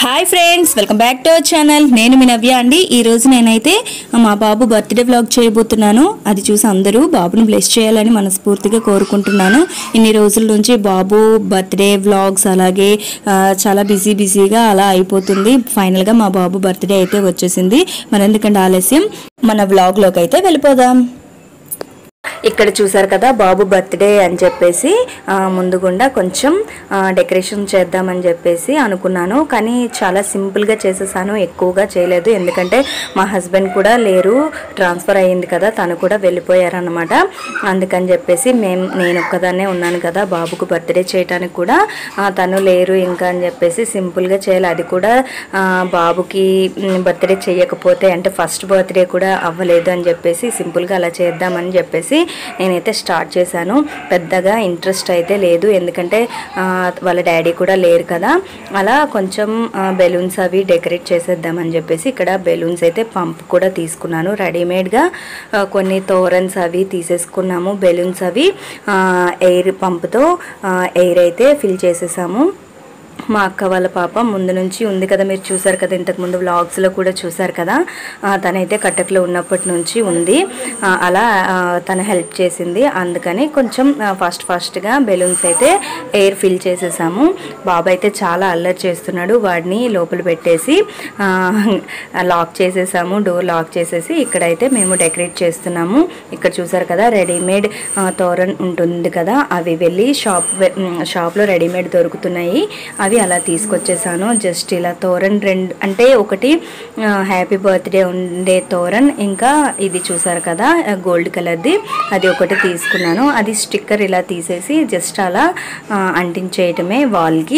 hi friends welcome back to our channel నేను మీ నవ్య అండి ఈ రోజు నేనైతే మా బాబు బర్త్డే వ్లాగ్ చేయబోతున్నాను అది చూసి అందరూ బాబుని బ్లెస్ చేయాలని మనస్ఫూర్తిగా కోరుకుంటున్నాను ఇన్ని రోజుల నుంచి బాబు బర్త్డే వ్లాగ్స్ అలాగే ఆ, చాలా బిజీ బిజీగా అలా అయిపోతుంది ఫైనల్గా మా బాబు బర్త్డే అయితే వచ్చేసింది మరి ఎందుకంటే ఆలస్యం మన వ్లాగ్లోకి అయితే వెళ్ళిపోదాం ఇక్కడ చూసారు కదా బాబు బర్త్డే అని చెప్పేసి ఆ, ముందుగుండా కొంచెం ఆ, డెకరేషన్ చేద్దామని చెప్పేసి అనుకున్నాను కానీ చాలా సింపుల్గా చేసేసాను ఎక్కువగా చేయలేదు ఎందుకంటే మా హస్బెండ్ కూడా లేరు ట్రాన్స్ఫర్ అయ్యింది కదా తను కూడా వెళ్ళిపోయారనమాట అందుకని చెప్పేసి మేము నేను ఒక్కదాన్నే ఉన్నాను కదా బాబుకు బర్త్డే చేయడానికి కూడా ఆ, తను లేరు ఇంకా అని చెప్పేసి సింపుల్గా చేయాలి అది కూడా ఆ, బాబుకి బర్త్డే చేయకపోతే అంటే ఫస్ట్ బర్త్డే కూడా అవ్వలేదు అని చెప్పేసి సింపుల్గా అలా చేద్దామని చెప్పేసి నేనైతే స్టార్ట్ చేశాను పెద్దగా ఇంట్రెస్ట్ అయితే లేదు ఎందుకంటే ఆ, వాళ్ళ డాడీ కూడా లేరు కదా అలా కొంచెం బెలూన్స్ అవి డెకరేట్ చేసేద్దామని చెప్పేసి ఇక్కడ బెలూన్స్ అయితే పంప్ కూడా తీసుకున్నాను రెడీమేడ్గా ఆ, కొన్ని తోరన్స్ అవి తీసేసుకున్నాము బెలూన్స్ అవి ఎయిర్ పంపుతో ఎయిర్ అయితే ఫిల్ చేసేసాము మా అక్క వాళ్ళ పాప ముందు నుంచి ఉంది కదా మీరు చూసారు కదా ఇంతకుముందు వ్లాగ్స్లో కూడా చూసారు కదా ఆ, తనైతే కట్టకలో ఉన్నప్పటి నుంచి ఉంది ఆ, అలా ఆ, తను హెల్ప్ చేసింది అందుకని కొంచెం ఫస్ట్ ఫస్ట్గా బెలూన్స్ అయితే ఎయిర్ ఫిల్ చేసేసాము బాబు అయితే చాలా అల్లరి చేస్తున్నాడు వాడిని లోపల పెట్టేసి ఆ, లాక్ చేసేసాము డోర్ లాక్ చేసేసి ఇక్కడైతే మేము డెకరేట్ చేస్తున్నాము ఇక్కడ చూసారు కదా రెడీమేడ్ ఆ, తోరణ్ ఉంటుంది కదా అవి వెళ్ళి షాప్ వె- మ్, షాప్లో రెడీమేడ్ దొరుకుతున్నాయి అవి అలా తీసుకొచ్చేసాను జస్ట్ ఇలా తోరణ్ రెండు అంటే ఒకటి ఆ, హ్యాపీ బర్త్డే ఉండే తోరణ్ ఇంకా ఇది చూసారు కదా ఆ, గోల్డ్ కలర్ది అది ఒకటి తీసుకున్నాను అది స్టిక్కర్ ఇలా తీసేసి జస్ట్ అలా ఆ, అంటించేయటమే వాల్కి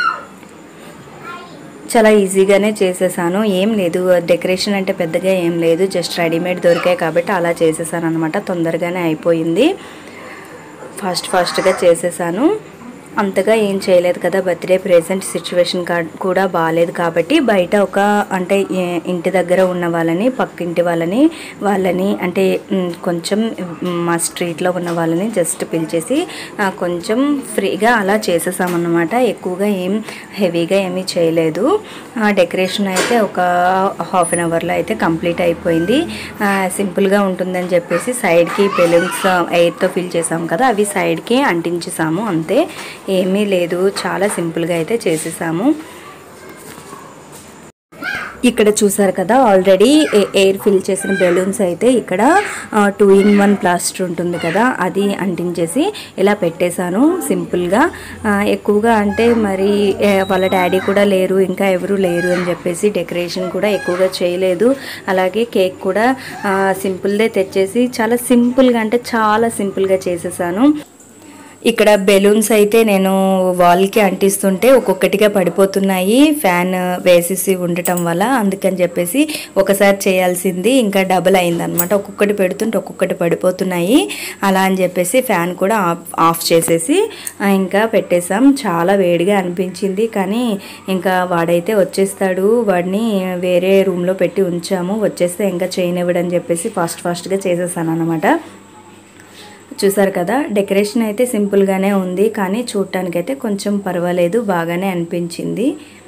చాలా ఈజీగానే చేసేసాను ఏం లేదు డెకరేషన్ అంటే పెద్దగా ఏం లేదు జస్ట్ రెడీమేడ్ దొరికాయి కాబట్టి అలా చేసేసాను అనమాట తొందరగానే అయిపోయింది ఫాస్ట్ ఫాస్ట్గా చేసేసాను అంతగా ఏం చేయలేదు కదా బర్త్డే ప్రెజెంట్ సిచ్యువేషన్ కూడా బాగాలేదు కాబట్టి బయట ఒక అంటే ఏ- ఇంటి దగ్గర ఉన్న వాళ్ళని పక్కింటి వాళ్ళని వాళ్ళని అంటే మ్, కొంచెం మ్, మా స్ట్రీట్లో ఉన్న వాళ్ళని జస్ట్ పిలిచేసి ఆ, కొంచెం ఫ్రీగా అలా చేసేసామన్నమాట ఎక్కువగా ఏం హెవీగా ఏమీ చేయలేదు ఆ, డెకరేషన్ అయితే ఒక హాఫ్ అన్ అవర్లో అయితే కంప్లీట్ అయిపోయింది ఆ, సింపుల్గా ఉంటుందని చెప్పేసి సైడ్కి బెలూన్స్ ఎయిర్తో ఫిల్ చేసాం కదా అవి సైడ్కి అంటించేసాము అంతే ఏమీ లేదు చాలా సింపుల్గా అయితే చేసేసాము ఇక్కడ చూసారు కదా ఆల్రెడీ ఎయిర్ ఫిల్ చేసిన బెలూన్స్ అయితే ఇక్కడ టూ ఇన్ వన్ ప్లాస్టర్ ఉంటుంది కదా అది అంటించేసి ఇలా పెట్టేశాను సింపుల్గా ఆ, ఎక్కువగా అంటే మరి ఏ, వాళ్ళ డాడీ కూడా లేరు ఇంకా ఎవరు లేరు అని చెప్పేసి డెకరేషన్ కూడా ఎక్కువగా చేయలేదు అలాగే కేక్ కూడా ఆ, సింపుల్దే తెచ్చేసి చాలా సింపుల్గా అంటే చాలా సింపుల్గా చేసేసాను ఇక్కడ బెలూన్స్ అయితే నేను వాల్కి అంటిస్తుంటే ఒక్కొక్కటిగా పడిపోతున్నాయి ఫ్యాన్ వేసేసి ఉండటం వల్ల అందుకని చెప్పేసి ఒకసారి చేయాల్సింది ఇంకా డబుల్ అయిందనమాట ఒక్కొక్కటి పెడుతుంటే ఒక్కొక్కటి పడిపోతున్నాయి అలా అని చెప్పేసి ఫ్యాన్ కూడా ఆఫ్ ఆఫ్ చేసేసి ఆ, ఇంకా పెట్టేసాం చాలా వేడిగా అనిపించింది కానీ ఇంకా వాడైతే వచ్చేస్తాడు వాడిని వేరే రూమ్లో పెట్టి ఉంచాము వచ్చేస్తే ఇంకా చేయనివ్వడని చెప్పేసి ఫాస్ట్ ఫాస్ట్గా చేసేసాను అనమాట చూసారు కదా డెకరేషన్ అయితే సింపుల్గానే ఉంది కానీ చూడటానికైతే కొంచెం పర్వాలేదు బాగానే అనిపించింది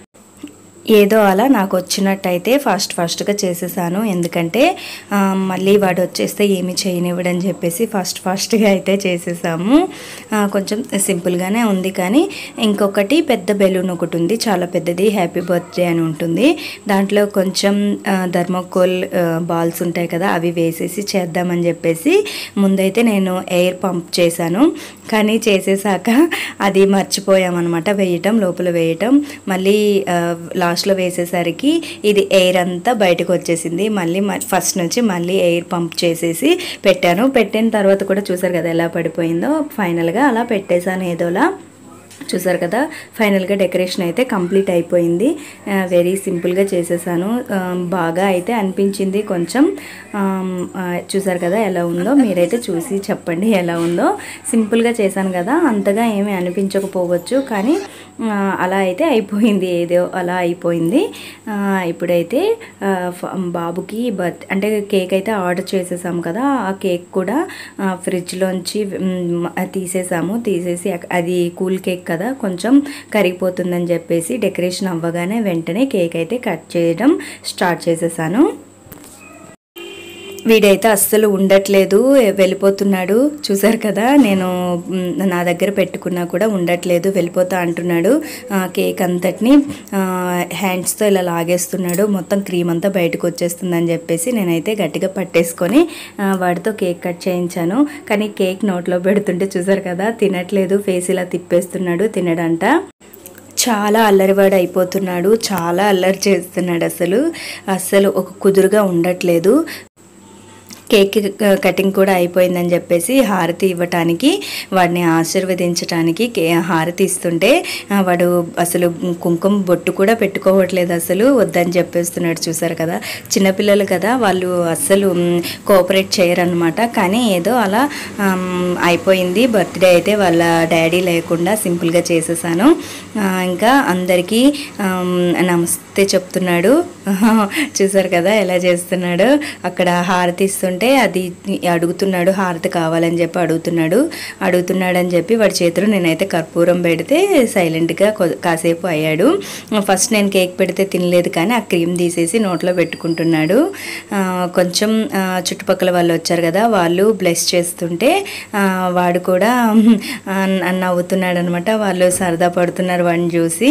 ఏదో అలా నాకు వచ్చినట్టయితే ఫాస్ట్ ఫాస్ట్గా చేసేసాను ఎందుకంటే ఆ, మళ్ళీ వాడు వచ్చేస్తే ఏమి చేయనివ్వడని చెప్పేసి ఫాస్ట్ ఫాస్ట్గా అయితే చేసేసాము ఆ, కొంచెం సింపుల్గానే ఉంది కానీ ఇంకొకటి పెద్ద బెలూన్ ఒకటి ఉంది చాలా పెద్దది హ్యాపీ బర్త్డే అని ఉంటుంది దాంట్లో కొంచెం ఆ, థర్మోకోల్ ఆ, బాల్స్ ఉంటాయి కదా అవి వేసేసి చేద్దామని చెప్పేసి ముందైతే నేను ఎయిర్ పంప్ చేశాను కానీ చేసేసాక అది మర్చిపోయామన్నమాట వేయటం లోపల వేయటం మళ్ళీ ఆ, లాస్ట్లో వేసేసరికి ఇది ఎయిర్ అంతా బయటకు వచ్చేసింది మళ్ళీ మ- ఫస్ట్ నుంచి మళ్ళీ ఎయిర్ పంప్ చేసేసి పెట్టాను పెట్టిన తర్వాత కూడా చూసారు కదా ఎలా పడిపోయిందో ఫైనల్గా అలా పెట్టేశాను ఏదోలా చూసారు కదా ఫైనల్గా డెకరేషన్ అయితే కంప్లీట్ అయిపోయింది ఆ, వెరీ సింపుల్గా చేసేసాను ఆ, బాగా అయితే అనిపించింది కొంచెం ఆమ్, ఆ, చూసారు కదా ఎలా ఉందో మీరైతే చూసి చెప్పండి ఎలా ఉందో సింపుల్గా చేశాను కదా అంతగా ఏమీ అనిపించకపోవచ్చు కానీ ఆ, అలా అయితే అయిపోయింది ఏదో అలా అయిపోయింది ఆ, ఇప్పుడైతే ఆ, ఫ- బాబుకి బర్త్ అంటే కేక్ అయితే ఆర్డర్ చేసేసాం కదా ఆ కేక్ కూడా ఆ, ఫ్రిడ్జ్లోంచి మ్, తీసేసాము తీసేసి అక్- అది కూల్ కేక్ కదా కొంచెం కరిగిపోతుందని చెప్పేసి డెకరేషన్ అవ్వగానే వెంటనే కేక్ అయితే కట్ చేయడం స్టార్ట్ చేసేసాను వీడైతే అస్సలు ఉండట్లేదు వెళ్ళిపోతున్నాడు చూసారు కదా నేను మ్, నా దగ్గర పెట్టుకున్నా కూడా ఉండట్లేదు వెళ్ళిపోతా అంటున్నాడు ఆ, కేక్ అంతటిని హ్యాండ్స్తో ఇలా లాగేస్తున్నాడు మొత్తం క్రీమ్ అంతా బయటకు వచ్చేస్తుందని చెప్పేసి నేనైతే గట్టిగా పట్టేసుకొని ఆ, వాడితో కేక్ కట్ చేయించాను కానీ కేక్ నోట్లో పెడుతుంటే చూసారు కదా తినట్లేదు ఫేస్ ఇలా తిప్పేస్తున్నాడు తినడంట చాలా అల్లరివాడు అయిపోతున్నాడు చాలా అల్లరి చేస్తున్నాడు అసలు అసలు ఒక కుదురుగా ఉండట్లేదు కేక్ కటింగ్ కూడా అయిపోయిందని చెప్పేసి హారతి ఇవ్వటానికి వాడిని ఆశీర్వదించటానికి కే హారతి ఇస్తుంటే ఆ, వాడు అసలు కుంకుమ బొట్టు కూడా పెట్టుకోవట్లేదు అసలు వద్దని చెప్పేస్తున్నాడు చూసారు కదా చిన్నపిల్లలు కదా వాళ్ళు అస్సలు కోఆపరేట్ చేయరనమాట కానీ ఏదో అలా ఆమ్, అయిపోయింది బర్త్డే అయితే వాళ్ళ డాడీ లేకుండా సింపుల్గా చేసేసాను ఆ, ఇంకా అందరికీ ఆమ్, నమస్తే చెప్తున్నాడు చూసారు కదా ఎలా చేస్తున్నాడు అక్కడ హారతి ఇస్తుంటే అది అడుగుతున్నాడు హారతి కావాలని చెప్పి అడుగుతున్నాడు అడుగుతున్నాడు అని చెప్పి వాడి చేతిలో నేనైతే కర్పూరం పెడితే సైలెంట్గా కొ- కాసేపు అయ్యాడు ఫస్ట్ నేను కేక్ పెడితే తినలేదు కానీ ఆ క్రీమ్ తీసేసి నోట్లో పెట్టుకుంటున్నాడు ఆ, కొంచెం ఆ, చుట్టుపక్కల వాళ్ళు వచ్చారు కదా వాళ్ళు బ్లెస్ చేస్తుంటే ఆ, వాడు కూడా ఆ, నవ్వుతున్నాడు అనమాట వాళ్ళు సరదా పడుతున్నారు వాడిని చూసి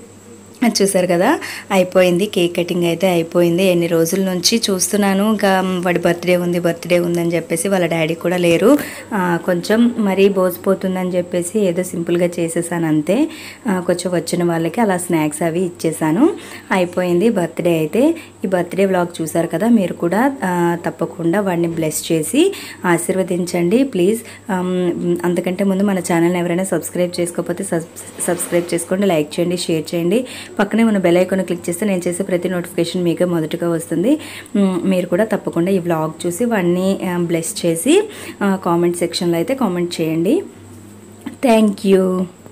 చూసారు కదా అయిపోయింది కేక్ కటింగ్ అయితే అయిపోయింది ఎన్ని రోజుల నుంచి చూస్తున్నాను ఇంకా వాడి బర్త్డే ఉంది బర్త్డే ఉందని చెప్పేసి వాళ్ళ డాడీ కూడా లేరు ఆ, కొంచెం మరీ బోసిపోతుందని చెప్పేసి ఏదో సింపుల్గా చేసేసాను అంతే ఆ, కొంచెం వచ్చిన వాళ్ళకి అలా స్నాక్స్ అవి ఇచ్చేసాను అయిపోయింది బర్త్డే అయితే ఈ బర్త్డే వ్లాగ్ చూసారు కదా మీరు కూడా ఆ, తప్పకుండా వాడిని బ్లెస్ చేసి ఆశీర్వదించండి ప్లీజ్ అంతకంటే ముందు మన ఛానల్ని ఎవరైనా సబ్స్క్రైబ్ చేసుకోకపోతే సబ్ సబ్స్క్రైబ్ చేసుకోండి లైక్ చేయండి షేర్ చేయండి పక్కనే ఉన్న బెల్ ఐకాన్ క్లిక్ చేస్తే నేను చేసే ప్రతి నోటిఫికేషన్ మీకే మొదటగా వస్తుంది మ్, మీరు కూడా తప్పకుండా ఈ వ్లాగ్ చూసి వాడిని బ్లెస్ చేసి కామెంట్ సెక్షన్లో అయితే కామెంట్ చేయండి థ్యాంక్ యూ